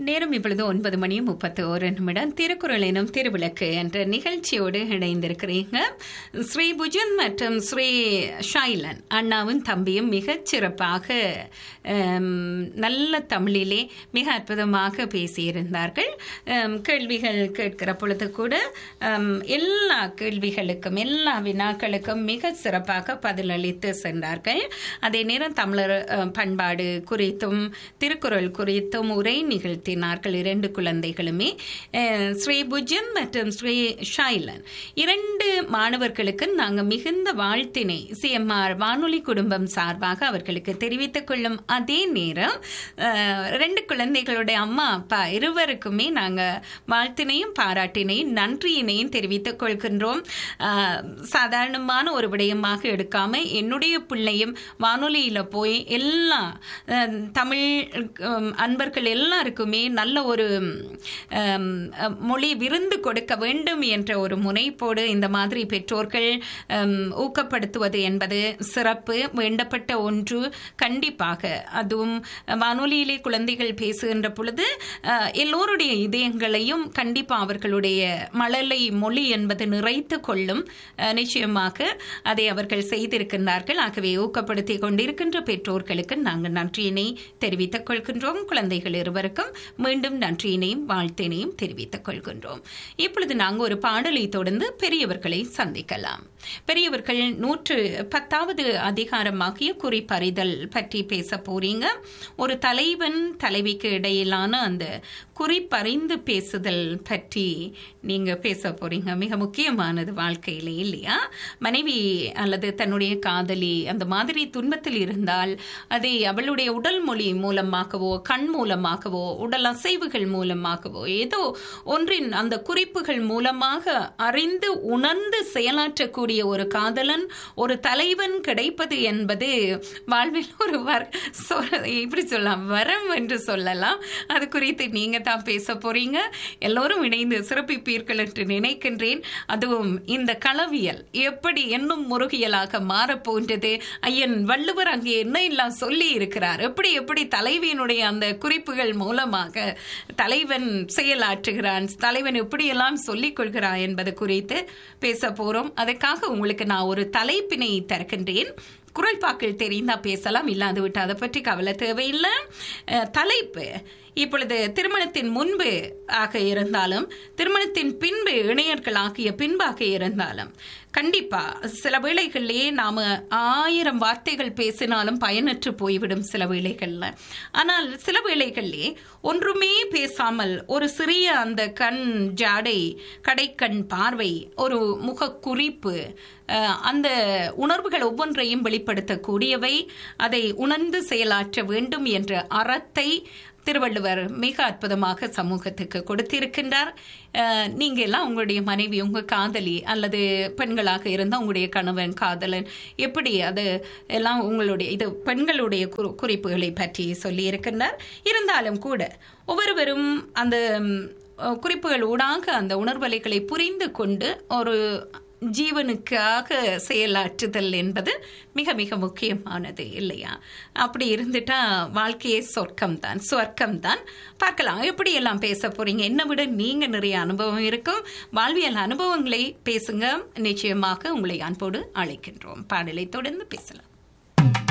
நேரம் இப்பொழுது ஒன்பது மணி முப்பத்து ஒரு நிமிடம் திருக்குறள் எனும் திருவிளக்கு என்ற நிகழ்ச்சியோடு இணைந்திருக்கிறீங்க ஸ்ரீ புஜன் மற்றும் ஸ்ரீ ஷைலன் அண்ணாவும் தம்பியும் மிகச் சிறப்பாக ஹம், நல்ல தமிழிலே மிக அற்புதமாக பேசியிருந்தார்கள் ஹம், கேள்விகள் கேட்கிற பொழுது கூட ஹம், எல்லா கேள்விகளுக்கும் எல்லா வினாக்களுக்கும் மிக சிறப்பாக பதிலளித்து சென்றார்கள் அதே நேரம் தமிழர் அஹ், பண்பாடு குறித்தும் திருக்குறள் குறித்தும் உரை நிகழ்த்தினார்கள் இரண்டு குழந்தைகளுமே அஹ், ஸ்ரீ புஜன் மற்றும் ஸ்ரீ ஷைலன் இரண்டு மாணவர்களுக்கு நாங்கள் மிகுந்த வாழ்த்தினை சிஎம்ஆர் வானொலி குடும்பம் சார்பாக அவர்களுக்கு தெரிவித்துக் கொள்ளும் அதே நேரம் அஹ், ரெண்டு குழந்தைகளுடைய அம்மா அப்பா இருவருக்குமே நாங்கள் வாழ்த்தினையும் பாராட்டினையும் நன்றியினையும் தெரிவித்துக் கொள்கின்றோம் அஹ், சாதாரணமான ஒரு விடயமாக எடுக்காம என்னுடைய பிள்ளையும் வானொலியில் போய் எல்லா அஹ், தமிழ் உம், அன்பர்கள் எல்லாருக்குமே நல்ல ஒரு உம், அஹ், மொழி விருந்து கொடுக்க வேண்டும் என்ற ஒரு முனைப்போடு இந்த மாதிரி பெற்றோர்கள் உம், ஊக்கப்படுத்துவது என்பது சிறப்பு வேண்டப்பட்ட ஒன்று கண்டிப்பாக அதுவும் வானொலியிலே குழந்தைகள் பேசுகின்ற பொழுது அஹ், எல்லோருடைய இதயங்களையும் கண்டிப்பா அவர்களுடைய மழலை மொழி என்பது நிறைத்து கொள்ளும் அஹ், நிச்சயமாக அதை அவர்கள் செய்திருக்கின்றார்கள் ஆகவே ஊக்கப்படுத்தி கொண்டிருக்கின்ற பெற்றோர்களுக்கு நாங்கள் நன்றியினை தெரிவித்துக் கொள்கின்றோம் குழந்தைகள் இருவருக்கும் மீண்டும் நன்றியினையும் வாழ்த்தினையும் தெரிவித்துக் கொள்கின்றோம் இப்பொழுது நாங்கள் ஒரு பாடலை தொடர்ந்து பெரியவர்களை சந்திக்கலாம் பெரியவர்கள் நூற்று பத்தாவது அதிகாரமாகிய குறிப்பறிதல் பற்றி பேச போறீங்க ஒரு தலைவன் தலைவிக்கு இடையிலான அந்த குறிப்பறிந்து பேசுதல் பற்றி நீங்க பேச போறீங்க மிக முக்கியமானது வாழ்க்கையில இல்லையா மனைவி அல்லது தன்னுடைய காதலி அந்த மாதிரி துன்பத்தில் இருந்தால் அதை அவளுடைய உடல் மொழி மூலமாகவோ கண் மூலமாகவோ உடல் அசைவுகள் மூலமாகவோ ஏதோ ஒன்றின் அந்த குறிப்புகள் மூலமாக அறிந்து உணர்ந்து செயலாற்றக்கூடிய ஒரு காதலன் ஒரு தலைவன் கிடைப்பது என்பது வாழ்வில் ஒரு வர சொ- இப்படி சொல்லலாம் வரம் என்று சொல்லலாம் அது குறித்து நீங்க தான் பேச போறீங்க எல்லோரும் இணைந்து சிறப்பிப்பீர்கள் என்று நினைக்கின்றேன் அதுவும் இந்த களவியல் எப்படி என்னும் முருகியலாக மாறப்போன்றது ஐயன் வள்ளுவர் அங்கே என்ன எல்லாம் சொல்லி இருக்கிறார் எப்படி எப்படி தலைவியினுடைய அந்த குறிப்புகள் மூலமாக தலைவன் செயலாற்றுகிறான் தலைவன் எப்படியெல்லாம் சொல்லிக் கொள்கிறான் என்பது குறித்து பேச போறோம் அதுக்காக உங்களுக்கு நான் ஒரு தலைப்பினை தருகின்றேன் குரல்பாக்கள் தெரிந்தா பேசலாம் இல்லாது விட்டு அதை பற்றி கவலை தேவையில்லை அஹ், தலைப்பு இப்பொழுது திருமணத்தின் முன்பு ஆக இருந்தாலும் திருமணத்தின் பின்பு இணையர்கள் ஆகிய பின்பாக இருந்தாலும் கண்டிப்பா சில வேளைகளிலே நாம ஆயிரம் வார்த்தைகள் பேசினாலும் பயனற்று போய்விடும் சில வேளைகள்ல ஆனால் சில வேளைகளிலே ஒன்றுமே பேசாமல் ஒரு சிறிய அந்த கண் ஜாடை கடைக்கண் பார்வை ஒரு முகக்குறிப்பு அஹ், அந்த உணர்வுகள் ஒவ்வொன்றையும் வெளிப்படுத்தக்கூடியவை அதை உணர்ந்து செயலாற்ற வேண்டும் என்ற அறத்தை திருவள்ளுவர் மிக அற்புதமாக சமூகத்துக்கு கொடுத்திருக்கின்றார் அஹ், நீங்க எல்லாம் உங்களுடைய மனைவி உங்க காதலி அல்லது பெண்களாக இருந்தால் உங்களுடைய கணவன் காதலன் எப்படி அது எல்லாம் உங்களுடைய இது பெண்களுடைய குறி- குறிப்புகளை பற்றி சொல்லி இருக்கின்றார் இருந்தாலும் கூட ஒவ்வொருவரும் அந்த ம், குறிப்புகள் ஊடாக அந்த உணர்வலைகளை புரிந்து கொண்டு ஒரு ஜீவனுக்காக செயலாற்றுதல் என்பது மிக மிக முக்கியமானது இல்லையா அப்படி இருந்துட்டா வாழ்க்கையே சொர்க்கம் தான் சொர்க்கம் தான் பார்க்கலாம் எப்படி எல்லாம் பேச போறீங்க என்ன விட நீங்க நிறைய அனுபவம் இருக்கும் வாழ்வியல் அனுபவங்களை பேசுங்க நிச்சயமாக உங்களை அன்போடு அழைக்கின்றோம் பாடலை தொடர்ந்து பேசலாம்